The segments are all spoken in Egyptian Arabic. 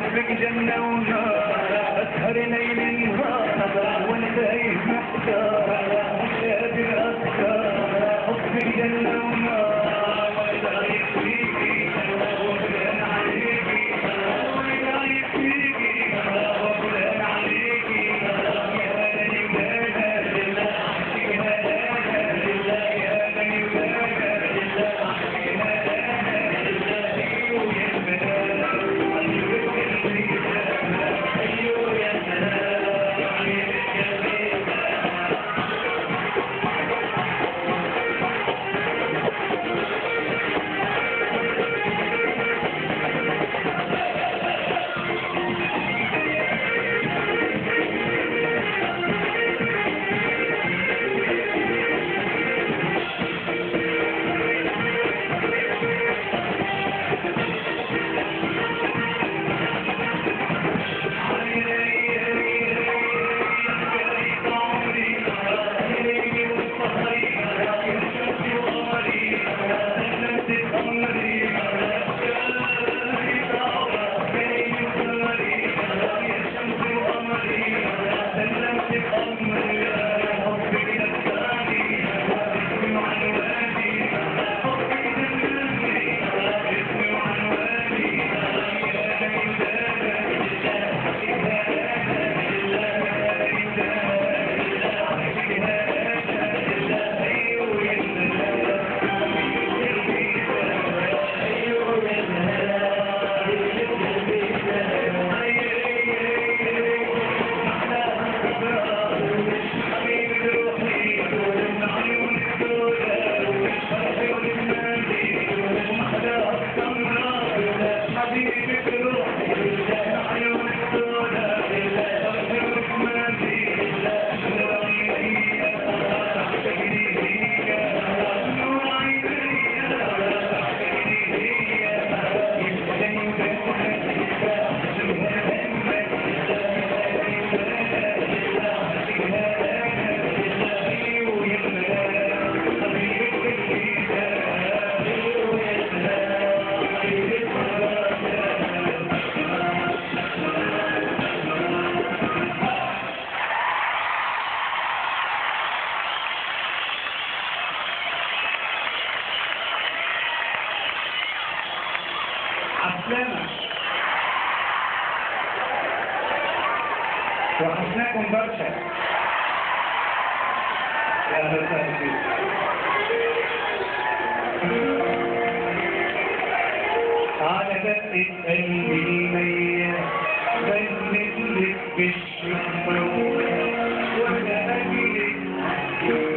حبك جنة ونار أسهر ليل نهار وأنا تايه محتار مش قادر أسكر حبك جنة ونار وأنا رايح فيكي وفلان عليكي وأنا رايح فيكي وفلان عليكي يا بني بلد لله يا بلد لله يا بني بلد لله يا بلد عسلامة وحشناكم برشا يا أهلا وسهلا فيك على دقة قلبي الميت بنت لك بالشفرة وأنا أجيلك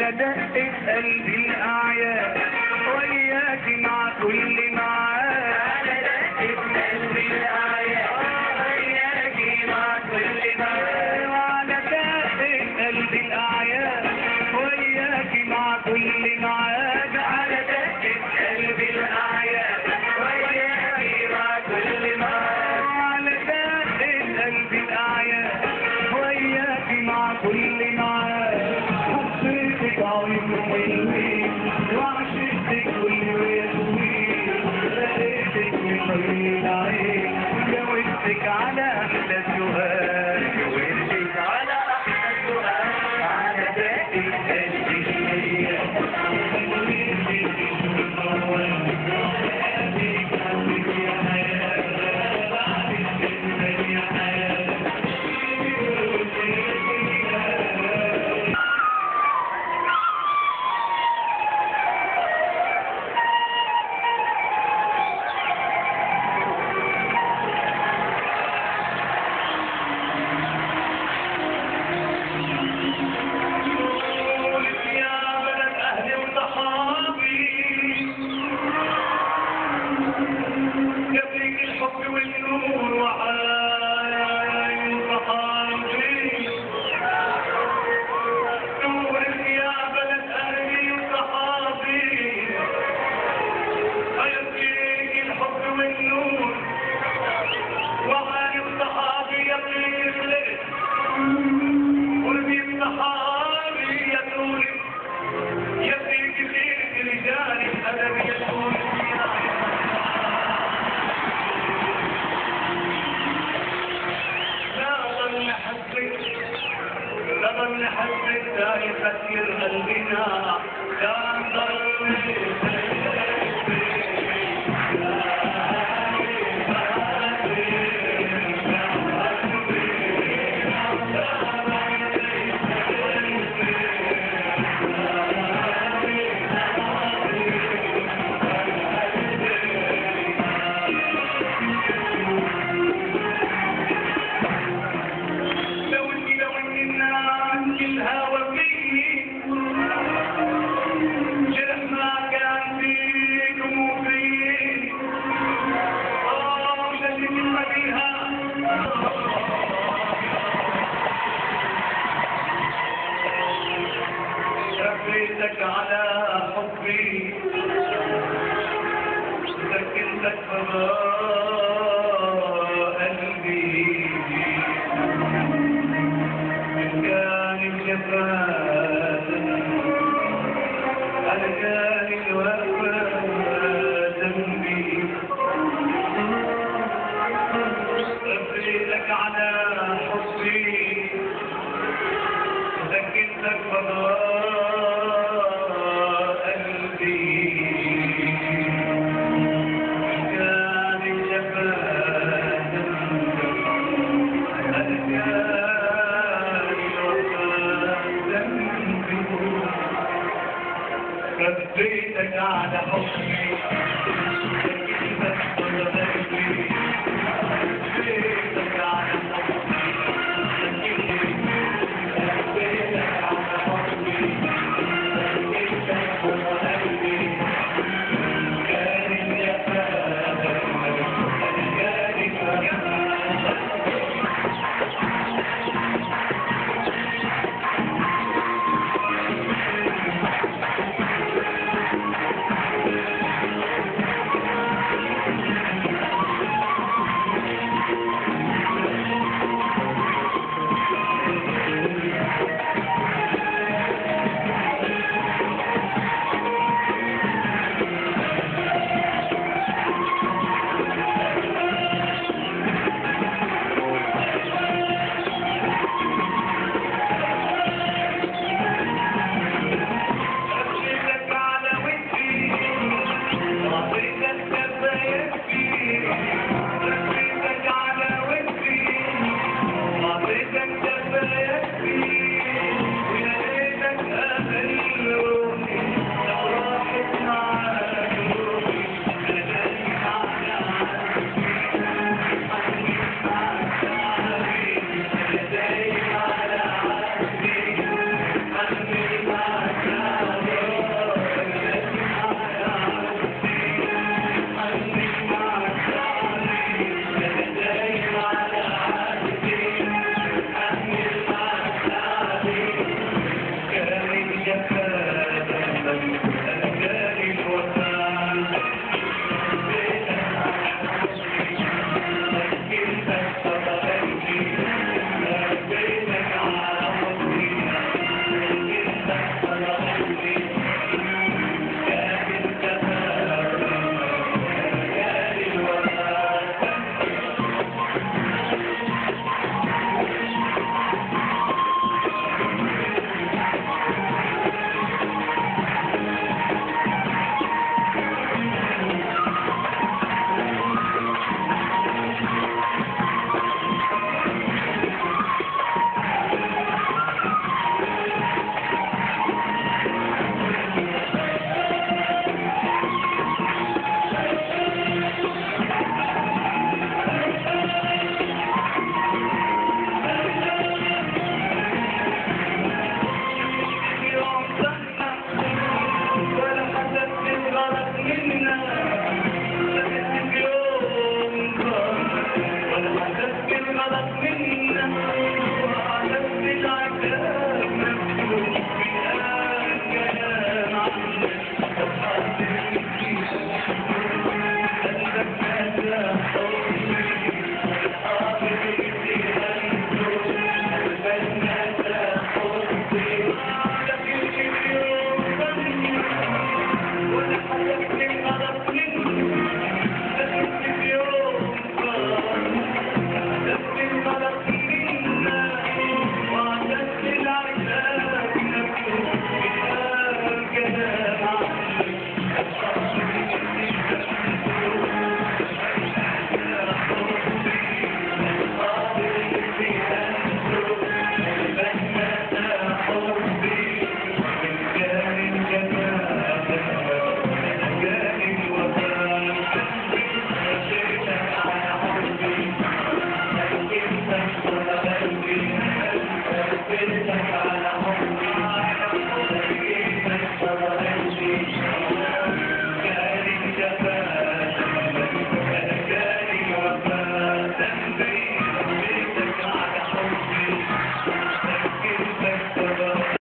على دقة قلبي الأعياد وياك مع كل معاد على دقة قلبي الأعياد وياك مع كل معاد وعلى دقة قلبي الأعياد وياك مع كل معاد على دقة قلبي الأعياد وياك مع كل معاد على دقة قلبي الأعياد وياك مع كل معاد حبيتك عيون حلوين وعشقتك كل وياسمين لقيتك من طريق العين جاوبتك على أحلى سؤال جاوبتك على أحلى سؤال على دقة قلبي يا بلد أهلي وصحابي يبليك الحب والنور وعاين صحابي نورك يا بلد أهلي وصحابي يبليك الحب والنور وعاين صحابي يبليك الخلق قلبي الصحابي يقول يبني كثير رجال الأدب يقول لا ظل حسك لا ظل حسك لا يفكر قلبنا لا ظل لو اني لو اني الناس كلها وفيني جرح ما كان فيكم وفيني اه شدت المدينة شفيتك على حبي سكنتك فضاء قلبي كان الجفاء على كان الوفاء ذنبي أبريتك على حبي سكنتك فضاء قلبي كان الجفاء ذنبي رديتك على حبي